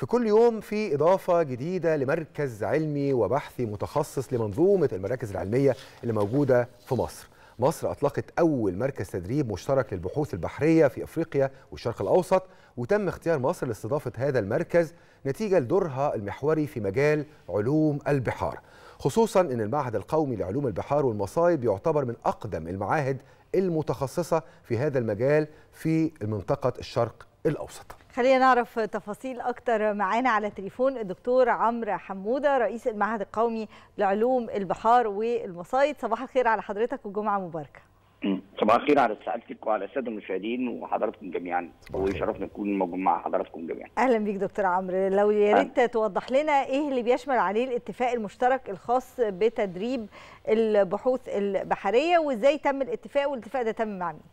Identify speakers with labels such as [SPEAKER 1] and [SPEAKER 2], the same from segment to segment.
[SPEAKER 1] في كل يوم في إضافة جديدة لمركز علمي وبحثي متخصص لمنظومة المراكز العلمية اللي موجودة في مصر مصر أطلقت أول مركز تدريب مشترك للبحوث البحرية في أفريقيا والشرق الأوسط وتم اختيار مصر لاستضافة هذا المركز نتيجة لدورها المحوري في مجال علوم البحار خصوصا أن المعهد القومي لعلوم البحار والمصايد يعتبر من أقدم المعاهد المتخصصة في هذا المجال في منطقة الشرق الأوسط
[SPEAKER 2] خلينا نعرف تفاصيل اكتر معانا على تليفون الدكتور عمرو حموده رئيس المعهد القومي لعلوم البحار والمصايد صباح الخير على حضرتك وجمعه مباركه
[SPEAKER 3] صباح الخير على سعادتك وعلى الساده المشاهدين وحضراتكم جميعا ويشرفنا نكون موجود مع حضراتكم جميعا
[SPEAKER 2] اهلا بيك دكتور عمرو لو يا ريت توضح لنا ايه اللي بيشمل عليه الاتفاق المشترك الخاص بتدريب البحوث البحريه وازاي تم الاتفاق والاتفاق ده تم مع مين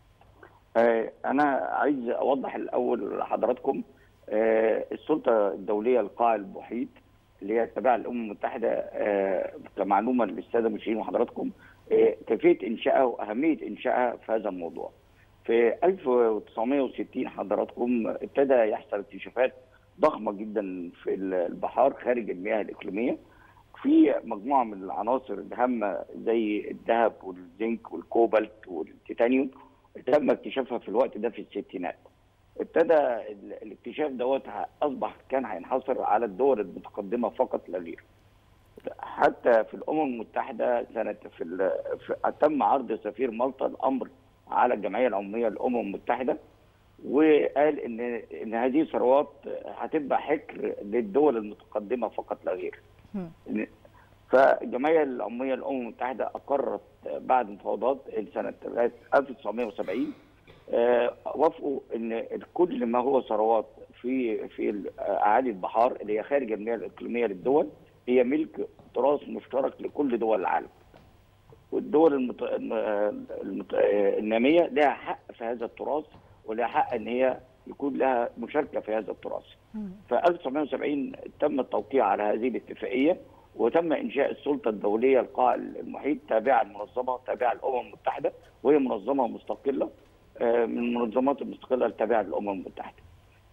[SPEAKER 3] انا عايز اوضح الاول لحضراتكم السلطه الدوليه لقاع المحيط اللي هي تابعه للامم المتحده كمعلومه للساده المشاهدين وحضراتكم كيفيه انشائها واهميه انشائها في هذا الموضوع. في 1960 حضراتكم ابتدى يحصل اكتشافات ضخمه جدا في البحار خارج المياه الاقليميه في مجموعه من العناصر الهامه زي الذهب والزنك والكوبالت والتيتانيوم تم اكتشافها في الوقت ده في الستينات. ابتدى الاكتشاف دوت اصبح كان هينحصر على الدول المتقدمه فقط لا غير. حتى في الامم المتحده سنه في, في تم عرض سفير مالطا الامر على الجمعيه العموميه للامم المتحده وقال ان ان هذه الثروات هتبقى حكر للدول المتقدمه فقط لا غير. فالجمعيه العموميه للامم المتحده اقرت بعد مفاوضات سنه 1970 وافقوا ان كل ما هو ثروات في في اعالي البحار اللي هي خارج المياه الاقليميه للدول هي ملك تراث مشترك لكل دول العالم. والدول المت... المت... الناميه لها حق في هذا التراث ولها حق ان هي يكون لها مشاركه في هذا التراث. ف 1970 تم التوقيع على هذه الاتفاقيه وتم انشاء السلطه الدوليه لقاع المحيط تابعه المنظمه تابعه للامم المتحده وهي منظمه مستقله من المنظمات المستقله التابعه للامم المتحده.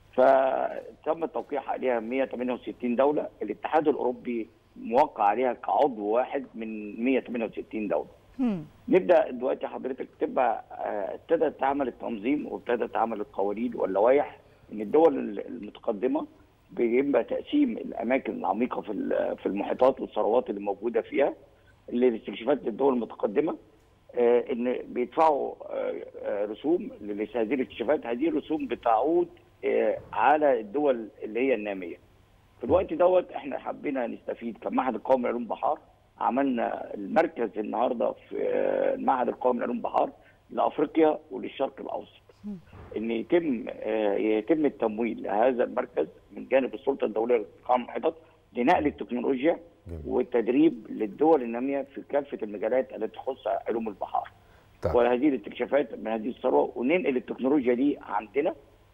[SPEAKER 3] فتم التوقيع عليها 168 دوله، الاتحاد الاوروبي موقع عليها كعضو واحد من 168 دوله. مم. نبدا دلوقتي حضرتك تبقى ابتدى تعمل التنظيم وابتدى تعمل القوانين واللوائح ان الدول المتقدمه بيبقى تقسيم الاماكن العميقه في في المحيطات والثروات اللي موجوده فيها الاستكشافات للدول المتقدمه ان بيدفعوا رسوم لهذه الاكتشافات هذه الرسوم بتعود على الدول اللي هي الناميه. في الوقت دوت احنا حبينا نستفيد كمعهد القومي لعلوم البحار عملنا المركز النهارده في المعهد القومي لعلوم البحار لافريقيا وللشرق الاوسط. ان يتم يتم التمويل لهذا المركز من جانب السلطه الدوليه للقاع المحيطات لنقل التكنولوجيا والتدريب للدول الناميه في كافه المجالات التي تخص علوم البحار. طيب. وهذه الاستكشافات من هذه الثروه وننقل التكنولوجيا دي عندنا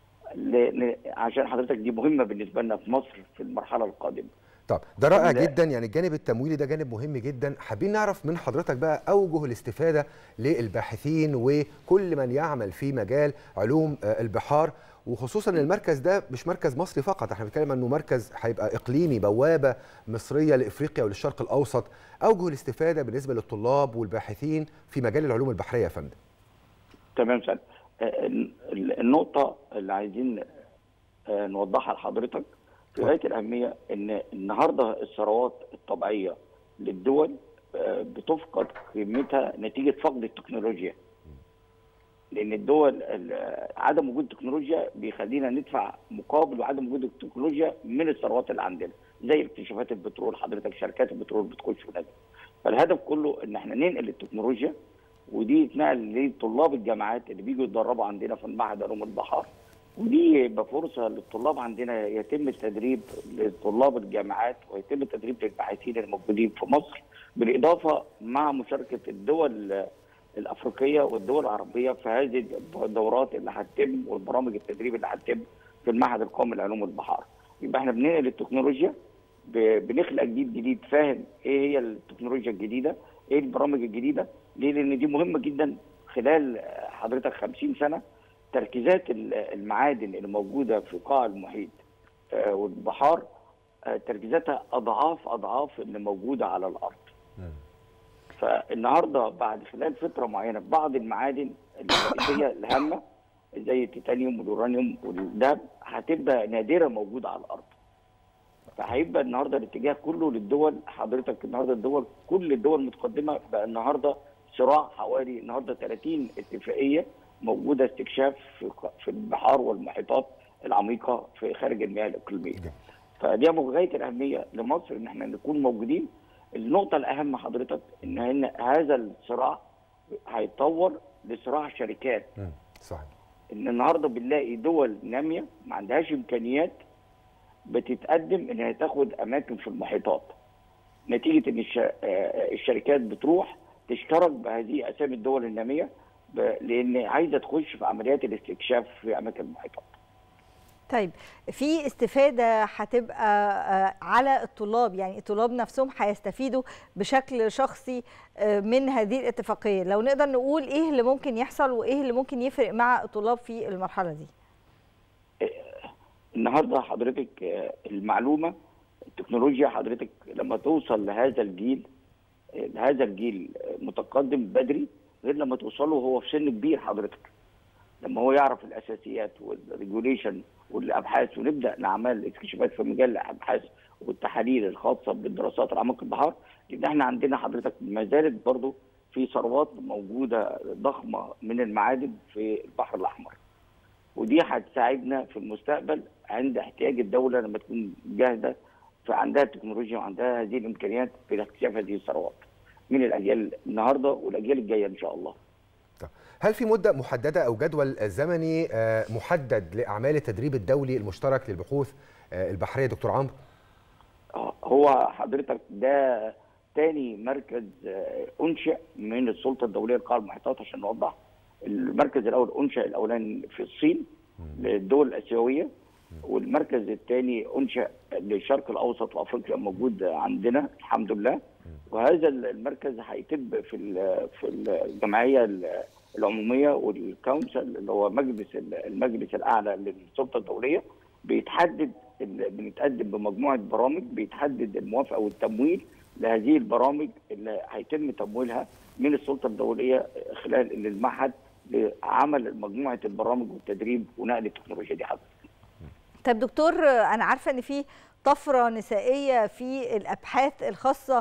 [SPEAKER 3] عشان حضرتك دي مهمه بالنسبه لنا في مصر في المرحله القادمه.
[SPEAKER 1] طب ده رائع جدا يعني الجانب التمويلي ده جانب مهم جدا حابين نعرف من حضرتك بقى اوجه الاستفاده للباحثين وكل من يعمل في مجال علوم البحار وخصوصا المركز ده مش مركز مصري فقط احنا بنتكلم انه مركز هيبقى اقليمي بوابه مصريه لافريقيا وللشرق الاوسط اوجه الاستفاده بالنسبه للطلاب والباحثين في مجال العلوم البحريه يا فندم
[SPEAKER 3] تمام سعد النقطه اللي عايزين نوضحها لحضرتك في غايه الاهميه ان النهارده الثروات الطبيعيه للدول بتفقد قيمتها نتيجه فقد التكنولوجيا. لان الدول عدم وجود التكنولوجيا بيخلينا ندفع مقابل وعدم وجود التكنولوجيا من الثروات اللي عندنا زي اكتشافات البترول حضرتك شركات البترول بتخش ونازل. فالهدف كله ان احنا ننقل التكنولوجيا ودي تنقل لطلاب الجامعات اللي بيجوا يتدربوا عندنا في المعهد علوم البحار ودي يبقى فرصه للطلاب عندنا يتم التدريب لطلاب الجامعات ويتم التدريب للباحثين الموجودين في مصر بالاضافه مع مشاركه الدول الافريقيه والدول العربيه في هذه الدورات اللي هتتم والبرامج التدريب اللي هتتم في المعهد القومي لعلوم البحار. يبقى احنا بننقل التكنولوجيا بنخلق جديد جديد فاهم ايه هي التكنولوجيا الجديده، ايه البرامج الجديده، ليه؟ لان دي مهمه جدا خلال حضرتك 50 سنه تركيزات المعادن اللي موجوده في قاع المحيط آه، والبحار آه، تركيزاتها اضعاف اضعاف اللي موجوده على الارض. فالنهارده بعد خلال فتره معينه بعض المعادن الرئيسيه الهامه زي التيتانيوم واليورانيوم والذهب هتبقى نادره موجوده على الارض. فهيبقى النهارده الاتجاه كله للدول حضرتك النهارده الدول كل الدول المتقدمه بقى النهارده صراع حوالي النهارده 30 اتفاقيه موجوده استكشاف في في البحار والمحيطات العميقه في خارج المياه الاقليميه. فدي من غايه الاهميه لمصر ان احنا نكون موجودين. النقطه الاهم حضرتك ان إن هذا الصراع هيتطور لصراع شركات
[SPEAKER 1] مم. صحيح
[SPEAKER 3] ان النهارده بنلاقي دول ناميه ما عندهاش امكانيات بتتقدم انها تاخد اماكن في المحيطات نتيجه ان الش- آه، الشركات بتروح تشترك بهذه اسامي الدول الناميه ب- لان عايزه تخش في عمليات الاستكشاف في اماكن المحيطات
[SPEAKER 2] طيب في استفادة هتبقى آه، على الطلاب يعني الطلاب نفسهم هيستفيدوا بشكل شخصي آه، من هذه الاتفاقية لو نقدر نقول ايه اللي ممكن يحصل وايه اللي ممكن يفرق مع الطلاب في المرحلة دي
[SPEAKER 3] النهارده حضرتك آه، المعلومه التكنولوجيا حضرتك لما توصل لهذا الجيل آه، لهذا الجيل آه، متقدم بدري غير لما توصله وهو في سن كبير حضرتك لما هو يعرف الاساسيات والريجوليشن والابحاث ونبدا نعمل اكتشافات في مجال الابحاث والتحاليل الخاصه بالدراسات اعماق البحار لان احنا عندنا حضرتك ما زالت برضه في ثروات موجوده ضخمه من المعادن في البحر الاحمر ودي هتساعدنا في المستقبل عند احتياج الدوله لما تكون جاهزه فعندها التكنولوجيا وعندها هذه الامكانيات في اكتشاف هذه الثروات من الاجيال النهارده والاجيال الجايه ان شاء الله.
[SPEAKER 1] طب هل في مدة محددة أو جدول زمني آه، محدد لأعمال التدريب الدولي المشترك للبحوث آه، البحرية دكتور عمرو؟
[SPEAKER 3] آه، هو حضرتك ده تاني مركز آه، انشئ من السلطه الدوليه لقاع المحيطات عشان نوضح المركز الاول انشئ الاولاني في الصين للدول الاسيويه والمركز الثاني انشئ للشرق الاوسط وافريقيا موجود عندنا الحمد لله وهذا المركز هيتم في ال- في الجمعيه ال- العموميه والكونسل اللي هو مجلس المجلس الاعلى للسلطه الدوليه بيتحدد ال- بنتقدم بمجموعه برامج بيتحدد الموافقه والتمويل لهذه البرامج اللي هيتم تمويلها من السلطه الدوليه خلال المعهد لعمل مجموعه البرامج والتدريب ونقل التكنولوجيا دي حضرتك.
[SPEAKER 2] طيب دكتور آه، انا عارفة ان في طفرة نسائية في الابحاث الخاصة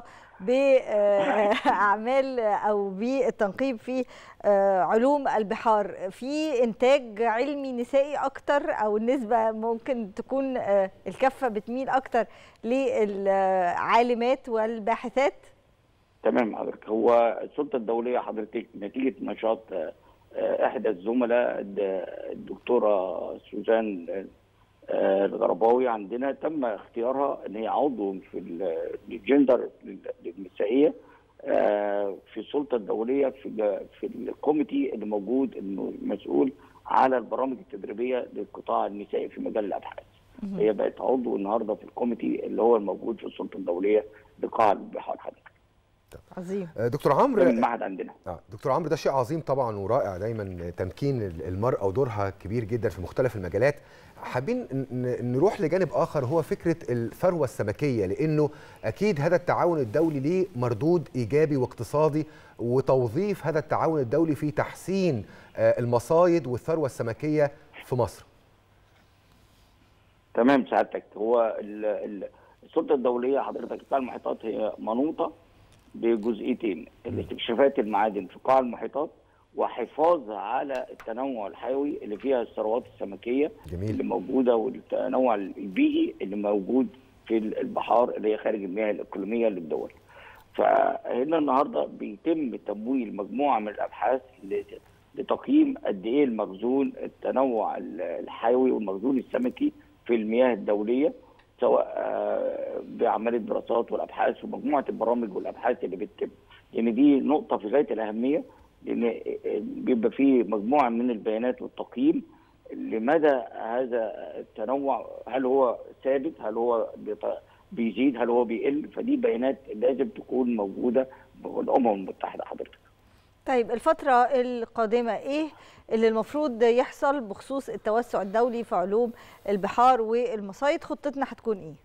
[SPEAKER 2] باعمال او بالتنقيب في آه، علوم البحار في انتاج علمي نسائي اكتر او النسبة ممكن تكون آه، الكفة بتميل اكتر للعالمات والباحثات
[SPEAKER 3] تمام حضرتك هو السلطه الدوليه حضرتك نتيجه نشاط آه، آه، احدى الزملاء الد- الدكتوره سوزان آه، الغرباوي عندنا تم اختيارها ان هي عضو في ال- الجندر النسائيه آه، في السلطه الدوليه في ال- في الكوميتي اللي موجود انه مسؤول على البرامج التدريبيه للقطاع النسائي في مجال الابحاث. هي بقت عضو النهارده في الكوميتي اللي هو الموجود في السلطه الدوليه لقاع البحار حضرتك.
[SPEAKER 2] عظيم
[SPEAKER 1] آه، دكتور
[SPEAKER 3] ده من
[SPEAKER 1] عمرو
[SPEAKER 3] المعهد عندنا.
[SPEAKER 1] آه، دكتور عمرو ده شيء عظيم طبعا ورائع دايما تمكين المرأة ودورها كبير جدا في مختلف المجالات حابين ن- ن- نروح لجانب آخر هو فكرة الثروة السمكية لأنه أكيد هذا التعاون الدولي ليه مردود إيجابي واقتصادي وتوظيف هذا التعاون الدولي في تحسين آه، المصايد والثروة السمكية في مصر
[SPEAKER 3] تمام سعادتك هو ال- ال- السلطه الدوليه حضرتك قطاع المحيطات هي منوطه بجزئيتين الاستكشافات المعادن في قاع المحيطات وحفاظ على التنوع الحيوي اللي فيها الثروات السمكيه اللي
[SPEAKER 1] جميل
[SPEAKER 3] موجوده والتنوع البيئي اللي موجود في البحار اللي هي خارج المياه الاقليميه للدول. فهنا النهارده بيتم تمويل مجموعه من الابحاث ل- لتقييم قد ايه المخزون التنوع ال- الحيوي والمخزون السمكي في المياه الدوليه سواء آه، باعمال الدراسات والابحاث ومجموعه البرامج والابحاث اللي بتتم لان دي نقطه في غايه الاهميه لان بيبقى في مجموعه من البيانات والتقييم لمدى هذا التنوع هل هو ثابت هل هو بيط- بيزيد هل هو بيقل فدي بيانات لازم تكون موجوده والامم المتحده حضرتك
[SPEAKER 2] طيب الفترة القادمة ايه اللي المفروض يحصل بخصوص التوسع الدولي في علوم البحار والمصايد خطتنا هتكون ايه؟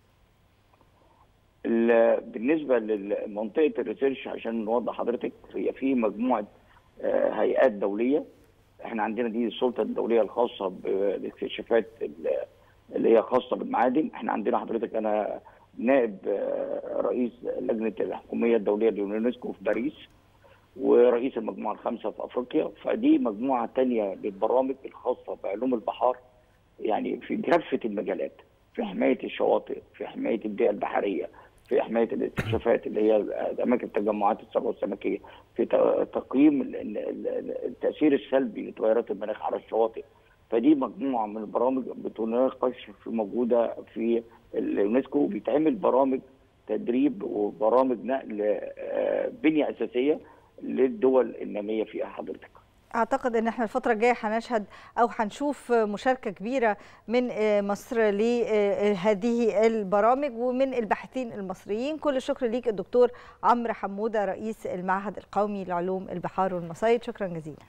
[SPEAKER 3] ال- بالنسبه لمنطقه الريسيرش عشان نوضح حضرتك هي في مجموعه آه، هيئات دوليه احنا عندنا دي السلطه الدوليه الخاصه بالاكتشافات ال- اللي هي خاصه بالمعادن احنا عندنا حضرتك انا نائب آه، رئيس لجنه الحكوميه الدوليه لليونسكو في باريس ورئيس المجموعه الخامسه في افريقيا فدي مجموعه تانية للبرامج الخاصه بعلوم البحار يعني في كافه المجالات في حمايه الشواطئ في حمايه البيئه البحريه في حمايه الاكتشافات اللي هي اماكن تجمعات الثروه السمكيه في ت- تقييم ال- ال- ال- التاثير السلبي لتغيرات المناخ على الشواطئ فدي مجموعه من البرامج بتناقش في موجوده في اليونسكو بيتعمل برامج تدريب وبرامج نقل آه، بنيه اساسيه للدول الناميه فيها حضرتك
[SPEAKER 2] اعتقد ان احنا الفتره الجايه هنشهد او هنشوف مشاركه كبيره من مصر لهذه البرامج ومن الباحثين المصريين كل الشكر ليك الدكتور عمرو حموده رئيس المعهد القومي لعلوم البحار والمصايد شكرا جزيلا